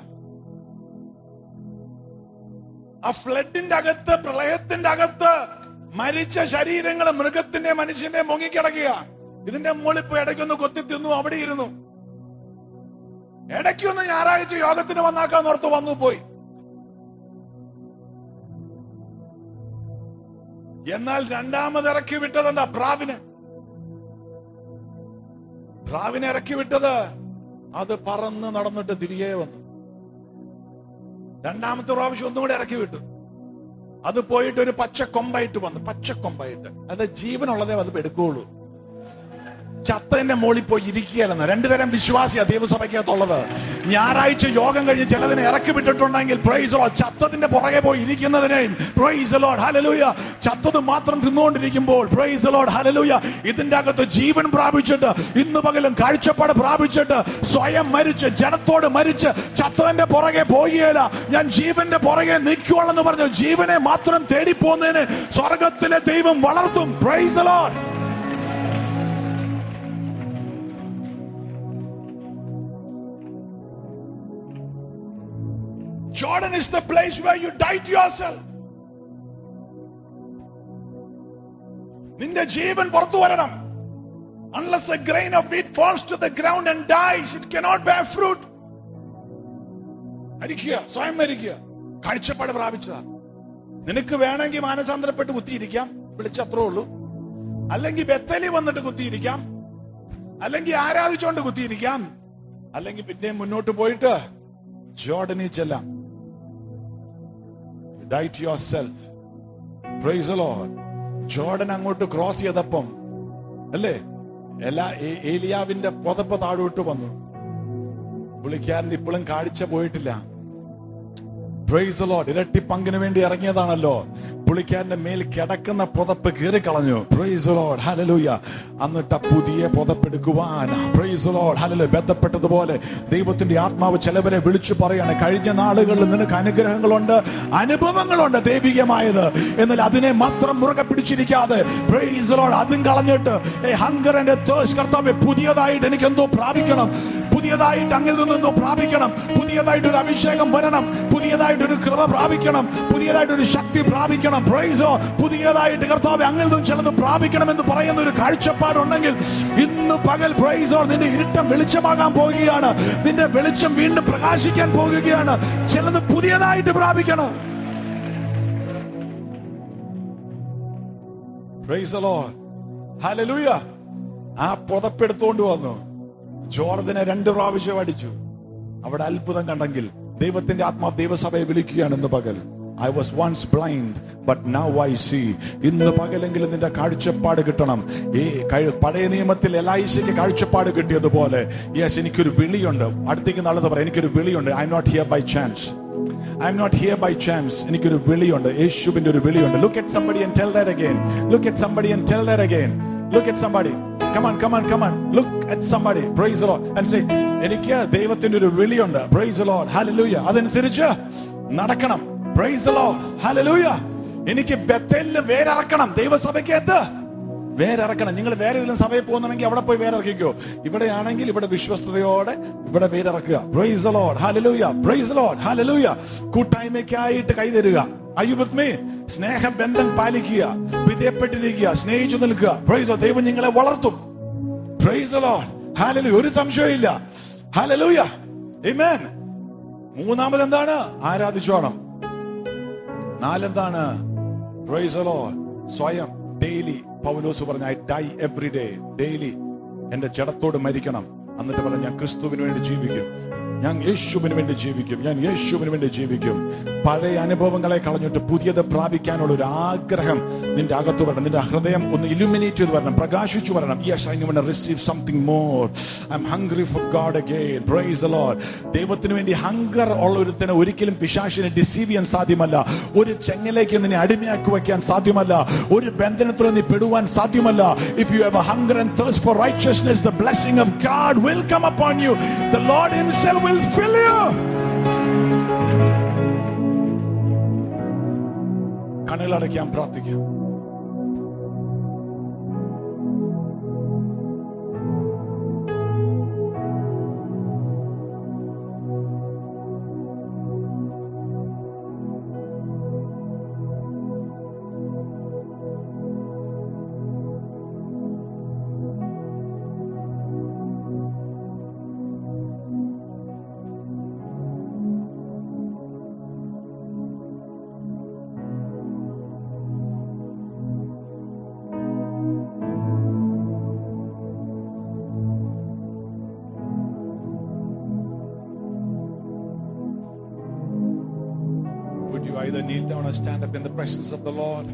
ആ ഫ്ലഡിന്റെ അകത്ത് പ്രളയത്തിന്റെ അകത്ത് മരിച്ച ശരീരങ്ങൾ മൃഗത്തിന്റെ മനുഷ്യന്റെ മുങ്ങിക്കിടക്കുക ഇതിന്റെ മുകളിൽ പോയി ഇടയ്ക്കൊന്ന് കൊത്തി തിന്നു അവിടെ ഇരുന്നു ഇടയ്ക്കൊന്ന് ഞായറാഴ്ച യോഗത്തിന് വന്നാക്കാൻ ഓർത്ത് വന്നു പോയി എന്നാൽ രണ്ടാമത് ഇറക്കി വിട്ടത് എന്താ പ്രാവിന് പ്രാവിനെ ഇറക്കി വിട്ടത് അത് പറന്ന് നടന്നിട്ട് തിരികെ വന്നു രണ്ടാമത്തെ പ്രാവശ്യം ഒന്നും കൂടെ ഇറക്കി വിട്ടു അത് പോയിട്ട് ഒരു പച്ചക്കൊമ്പായിട്ട് വന്നു പച്ചക്കൊമ്പായിട്ട് അത് ജീവനുള്ളതേ അത് എടുക്കുകയുള്ളൂ ചത്തന്റെ മോളിൽ പോയി ഇരിക്കുകയല്ലെന്ന് രണ്ടുതരം വിശ്വാസിയാ ദൈവസഭയ്ക്കകത്തുള്ളത് ഞായറാഴ്ച യോഗം കഴിഞ്ഞ് ചിലതിനെ ഇറക്കി വിട്ടിട്ടുണ്ടെങ്കിൽ പ്രൈസ് ലോ ചത്തതിന്റെ പുറകെ പോയി ഇരിക്കുന്നതിനെയും പ്രൈസ് ലോഡ് ഹലലൂയ ചത്തത് മാത്രം തിന്നുകൊണ്ടിരിക്കുമ്പോൾ പ്രൈസ് ലോഡ് ഹലലൂയ ഇതിന്റെ അകത്ത് ജീവൻ പ്രാപിച്ചിട്ട് ഇന്ന് പകലും കാഴ്ചപ്പാട് പ്രാപിച്ചിട്ട് സ്വയം മരിച്ച് ജനത്തോട് മരിച്ച് ചത്തതിന്റെ പുറകെ പോവുകയില്ല ഞാൻ ജീവന്റെ പുറകെ നിൽക്കുവാണെന്ന് പറഞ്ഞു ജീവനെ മാത്രം തേടി പോകുന്നതിന് സ്വർഗത്തിലെ ദൈവം വളർത്തും praise lord Jordan is the place where you die to yourself. നിന്റെ ജീവൻ പുറത്തു വരണം unless a grain of wheat falls to the ground and dies it cannot bear fruit മരിക്കുക സ്വയം മരിക്കുക കാഴ്ചപ്പാട് പ്രാപിച്ചതാ നിനക്ക് വേണമെങ്കിൽ മാനസാന്തരപ്പെട്ട് കുത്തിയിരിക്കാം വിളിച്ചത്രേ ഉള്ളൂ അല്ലെങ്കിൽ ബത്തലി വന്നിട്ട് കുത്തിയിരിക്കാം അല്ലെങ്കിൽ ആരാധിച്ചുകൊണ്ട് കുത്തിയിരിക്കാം അല്ലെങ്കിൽ പിന്നെ മുന്നോട്ട് പോയിട്ട് ജോർഡനിൽ ചെല്ലാം die to yourself. Praise the Lord. Jordan അങ്ങോട്ട് ക്രോസ് ചെയ്തപ്പം അല്ലേ എല്ലാ ഏ- ഏലിയാവിന്റെ പുതപ്പ് താഴോട്ട് വന്നു പുള്ളിക്കാരൻ ഇപ്പോഴും കാഴ്ച പോയിട്ടില്ല പ്രൈസ് ലോഡ് ഇരട്ടി പങ്കിന് വേണ്ടി ഇറങ്ങിയതാണല്ലോ പുള്ളിക്കാരന്റെ മേൽ കിടക്കുന്ന പുതപ്പ് കീറി കളഞ്ഞു പ്രൈസ് ലോഡ് ഹലലൂയ എന്നിട്ട് ആ പുതിയ പുതപ്പെടുക്കുവാൻ പ്രൈസ് ലോഡ് ഹലലു ബന്ധപ്പെട്ടതുപോലെ ദൈവത്തിന്റെ ആത്മാവ് ചിലവരെ വിളിച്ചു പറയാണ് കഴിഞ്ഞ നാളുകളിൽ നിനക്ക് അനുഗ്രഹങ്ങളുണ്ട് അനുഭവങ്ങളുണ്ട് ദൈവികമായത് എന്നാൽ അതിനെ മാത്രം മുറുകെ പിടിച്ചിരിക്കാതെ പ്രൈസ് ലോഡ് അതും കളഞ്ഞിട്ട് ഹങ്കർ എന്റെ കർത്താവ് പുതിയതായിട്ട് എനിക്ക് എന്തോ പ്രാപിക്കണം പുതിയതായിട്ട് അങ്ങിൽ നിന്നെന്തോ പ്രാപിക്കണം പുതിയതായിട്ട് ഒരു അഭിഷേകം വരണം പുതിയതായിട്ട് ഒരു കൃപ പ്രാപിക്കണം പുതിയതായിട്ട് ഒരു ശക്തി പ്രാപിക്കണം പ്രൈസോ പുതിയതായിട്ട് കർത്താവ് അങ്ങിൽ നിന്നും ചിലത് പ്രാപിക്കണം എന്ന് പറയുന്ന ഒരു കാഴ്ചപ്പാടുണ്ടെങ്കിൽ ഇന്ന് പകൽ പ്രൈസോ നിന്റെ ഇരുട്ടം വെളിച്ചമാകാൻ പോവുകയാണ് നിന്റെ വെളിച്ചം വീണ്ടും പ്രകാശിക്കാൻ പോകുകയാണ് ചിലത് പുതിയതായിട്ട് പ്രാപിക്കണം പ്രൈസ് ലോർഡ് ഹല്ലേലൂയ ആ പുതപ്പെടുത്തോണ്ട് വന്നു ജോർദിനെ രണ്ട് പ്രാവശ്യം അടിച്ചു അവിടെ അത്ഭുതം കണ്ടെങ്കിൽ ദൈവത്തിന്റെ ആത്മാവ് ദൈവസഭയെ വിളിക്കുകയാണ് ഇന്ന് പകൽ I was once blind but now I see ഇന്ന് പകലെങ്കിലും നിന്റെ കാഴ്ചപ്പാട് കിട്ടണം ഈ കഴി- പഴയ നിയമത്തിൽ എലൈശയ്ക്ക് കാഴ്ചപ്പാട് കിട്ടിയതുപോലെ യെസ് എനിക്കൊരു വിളിയുണ്ട് അടുത്തേക്ക് നാളെ പറയാം എനിക്കൊരു വിളിയുണ്ട് I not here by chance I am not here by chance എനിക്കൊരു വിളിയുണ്ട് യേശുവിന്റെ ഒരു വിളിയുണ്ട് look at somebody and tell that again look at somebody and tell that again look at somebody come on come on come on look at somebody praise the lord and say എനിക്ക് ദൈവത്തിന്റെ ഒരു വിളിയുണ്ട് praise the lord hallelujah അതനുസരിച്ച് നടക്കണം praise the lord hallelujah എനിക്ക് ബത്തേലില് വേരിറക്കണം ദൈവസഭയ്ക്കകത്ത് വേരിറക്കണം നിങ്ങൾ വേറെ ഏതെങ്കിലും സഭയിൽ പോകുന്നുണ്ടെങ്കിൽ അവിടെ പോയി വേരിറക്കിക്കോ ഇവിടെയാണെങ്കിൽ ഇവിടെ വിശ്വസ്തയോടെ ഇവിടെ വേരിറക്കുക praise the lord hallelujah praise the lord hallelujah കൂട്ടായ്മയ്ക്കായിട്ട് കൈതരുക Are you with me? സ്നേഹബന്ധം പാലിക്കുക വിധേയപ്പെട്ടിരിക്കുക സ്നേഹിച്ചു നിൽക്കുക പ്രൈസോ ദൈവം നിങ്ങളെ വളർത്തും പ്രൈസ് ഹാലലു ഒരു സംശയമില്ല ഹാലലൂയ Amen. മൂന്നാമത് എന്താണ് ആരാധിച്ചോണം നാലെന്താണ് പ്രൈസ് സ്വയം ഡെയിലി പൗലോസ് പറഞ്ഞ I die every day daily എന്റെ ജഡത്തോട് മരിക്കണം എന്നിട്ട് പറഞ്ഞ ഞാൻ ക്രിസ്തുവിന് വേണ്ടി ജീവിക്കും ഞാൻ യേശുവിന് വേണ്ടി ജീവിക്കും ഞാൻ യേശുവിന് വേണ്ടി ജീവിക്കും പഴയ അനുഭവങ്ങളെ കളഞ്ഞിട്ട് പുതിയത് പ്രാപിക്കാനുള്ള ഒരു ആഗ്രഹം നിന്റെ അകത്ത് വരണം നിന്റെ ഹൃദയം ഒന്ന് ഇലുമിനേറ്റ് ചെയ്ത് വരണം പ്രകാശിച്ചു വരണം yes I want receive something more I am hungry for God again praise lord ദൈവത്തിന് വേണ്ടി ഹങ്കർ ഉള്ള ഒരുത്തനെ ഒരിക്കലും പിശാശിനെ ഡിസീവ് ചെയ്യാൻ സാധ്യമല്ല ഒരു ചെങ്ങലേക്ക് നിന്നെ അടിമയാക്കി വയ്ക്കാൻ സാധ്യമല്ല ഒരു ബന്ധനത്തിൽ നീ പെടുവാൻ സാധ്യമല്ല if you have a hunger and thirst for righteousness the blessing of God will come upon you the Lord himself will fill you കണ്ണുകളടയ്ക്കാൻ പ്രാർത്ഥിക്കാം kneel down and stand up in the presence of the Lord.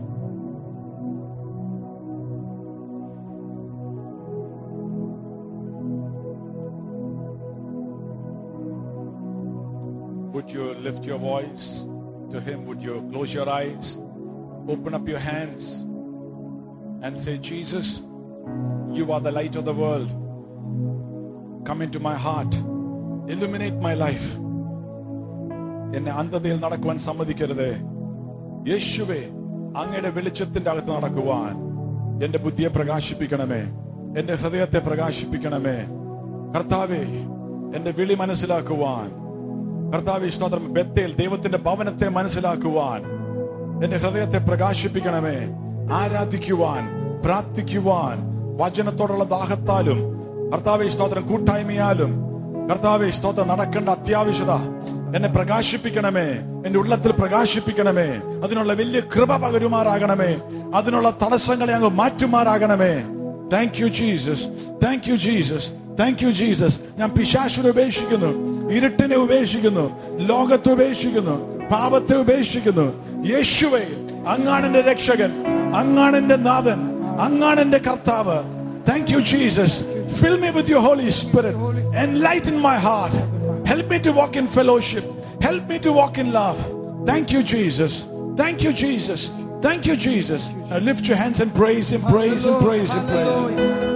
Would you lift your voice to Him? Would you close your eyes, open up your hands, and say, Jesus, you are the light of the world. Come into my heart, illuminate my life. എന്നെ അന്ധതയിൽ നടക്കുവാൻ സമ്മതിക്കരുതേ യേശുവേ അങ്ങയുടെ വെളിച്ചത്തിന്റെ അകത്ത് നടക്കുവാൻ എന്റെ ബുദ്ധിയെ പ്രകാശിപ്പിക്കണമേ എന്റെ ഹൃദയത്തെ പ്രകാശിപ്പിക്കണമേ കർത്താവേ എന്റെ വിളി മനസ്സിലാക്കുവാൻ കർത്താവ് സ്തോത്രം ബത്തേൽ ദൈവത്തിന്റെ ഭവനത്തെ മനസ്സിലാക്കുവാൻ എന്റെ ഹൃദയത്തെ പ്രകാശിപ്പിക്കണമേ ആരാധിക്കുവാൻ പ്രാർത്ഥിക്കുവാൻ വചനത്തോടുള്ള ദാഹത്താലും കർത്താവ് സ്തോത്രം കൂട്ടായ്മയാലും കർത്താവ് സ്തോത്രം നടക്കേണ്ട അത്യാവശ്യത എന്നെ പ്രകാശിപ്പിക്കണമേ എന്റെ ഉള്ളത്തിൽ പ്രകാശിപ്പിക്കണമേ അതിനുള്ള വലിയ കൃപ പകരുമാറാകണമേ അതിനുള്ള തടസ്സങ്ങളെ അങ്ങ് മാറ്റുമാറാകണമേ thank you Jesus thank you Jesus thank you Jesus ഞാൻ പിശാശിനെ ഉപേക്ഷിക്കുന്നു ഇരുട്ടിനെ ഉപേക്ഷിക്കുന്നു ലോകത്തെ ഉപേക്ഷിക്കുന്നു പാപത്തെ ഉപേക്ഷിക്കുന്നു യേശുവെ അങ്ങാണെന്റെ രക്ഷകൻ അങ്ങാണെന്റെ നാഥൻ അങ്ങാണെന്റെ കർത്താവ് thank you Jesus fill me with your holy spirit enlighten my heart help me to walk in fellowship help me to walk in love thank you Jesus thank you Jesus thank you Jesus lift your hands and praise him praise him praise him praise him